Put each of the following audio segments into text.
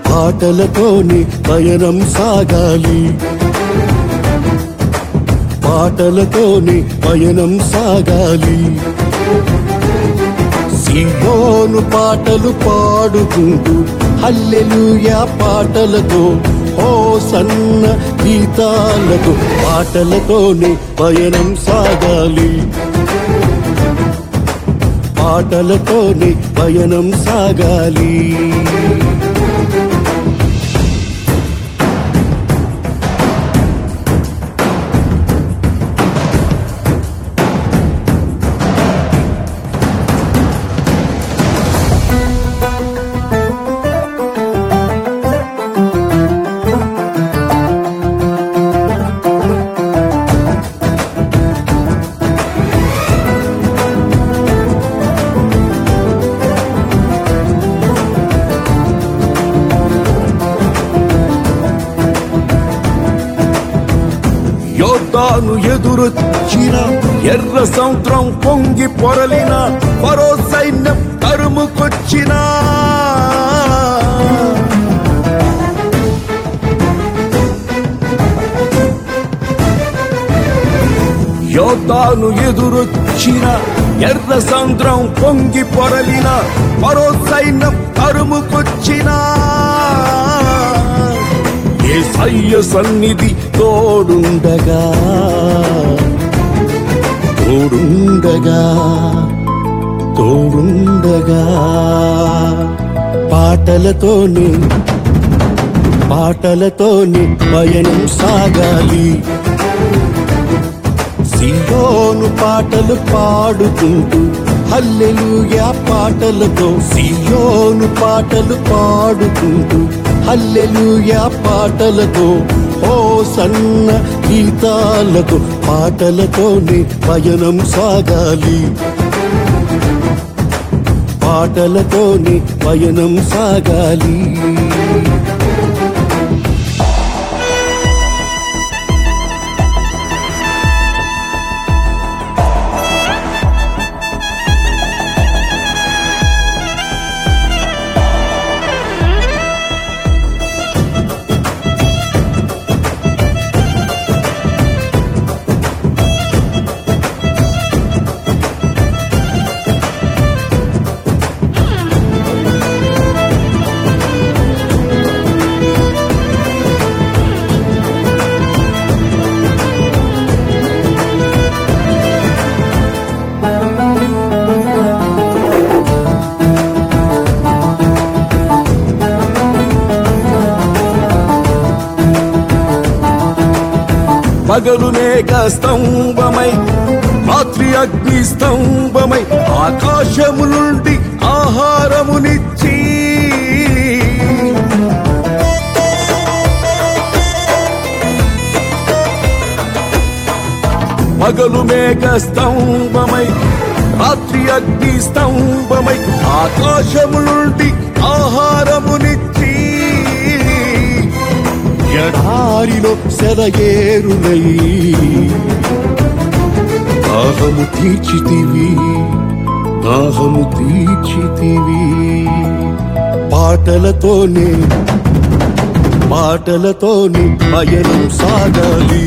పాటలతోనే పయనం సాగాలి పాటలతోనే పయనం సాగాలి సియోను పాటలు పాడుకుంటూ హల్లెలూయా పాటలతో ఓ సన్న గీతాలతో పాటలతోనే పయనం సాగాలి పాటలతోనే పయనం సాగాలి యోద్ధాను ఎదురొచ్చిన ఎర్ర సముద్రం పొంగి పొరలిన మరో సైన్యం తరుముకొచ్చిన యోద్ధాను ఎదురొచ్చిన ఎర్ర సముద్రం పొంగి పొరలిన మరో సైన్యం తరుముకొచ్చినా ఏ సయ్య సన్నిధి తోడుండగా తోడుండగా తోడుండగా పాటలతోనే పాటలతోనే పయనం సాగాలి సియోను పాటలు పాడుకుంటూ హల్లెలూయా పాటలతో సియోను పాటలు పాడుకుంటూ హల్లెలూయా పాటలతో ఓ సన్న గీతాలతో పాటలతోనే పయనం సాగాలి పాటలతోనే పయనం సాగాలి పగలు మేఘ స్తంభమై రాత్రి అగ్ని స్తంభమై ఆకాశము నుండి ఆహారమునిచ్చి పగలు మేఘ స్తంభమై రాత్రి అగ్ని స్తంభమై ఆకాశము నుండి ఆహారమునిచ్చి ఎడారిలో సెలయేరులై దాహము తీర్చితివి దాహము తీర్చితివి పాటలతోనే పాటలతోనే పయనం సాగాలి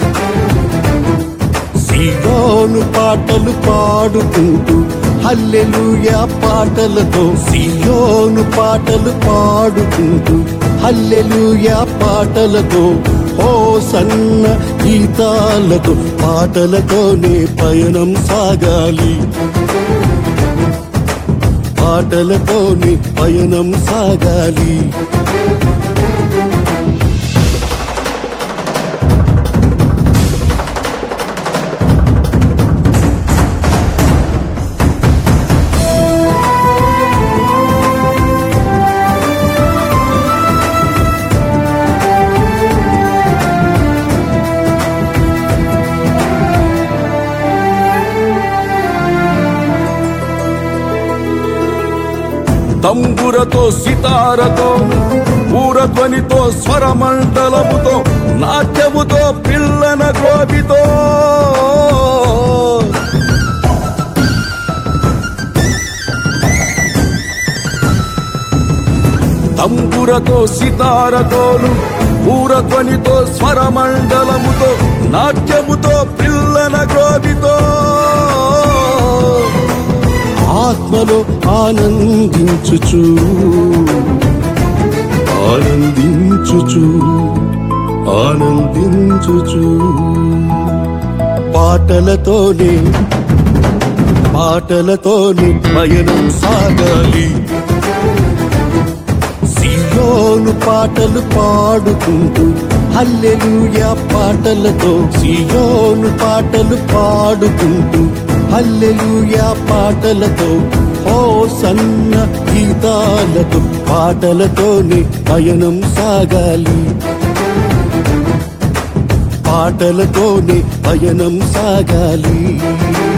సియోను పాటలు పాడుకుంటూ హల్లెలూయా పాటలతో సియోను పాటలు పాడుకుంటూ హల్లెలూయా పాటలతో ఓ సన్న గీతాలతో పాటలతోనే పయనం సాగాలి పాటలతోనే పయనం సాగాలి తంబురతో సితారతో పూరధ్వనితో స్వరమండలముతో నాట్యముతో పిల్లన గోపితో తంబురతో సితారతోను ఊరధ్వనితో స్వరమండలముతో నాట్యముతో పిల్లన గ్రోవితో ఆత్మలో ఆనందించుచు ఆనందించుచు ఆనందించుచు పాటలతోనే పాటలతోనే పయనం సాగాలి సియోను పాటలు పాడుకుంటూ హల్లెలూయా పాటలతో సియోను పాటలు పాడుకుంటూ హల్లెలూయా పాటలతో ఓ సన్న గీతాలతో పాటలతోనే పయనం సాగాలి పాటలతోనే పయనం సాగాలి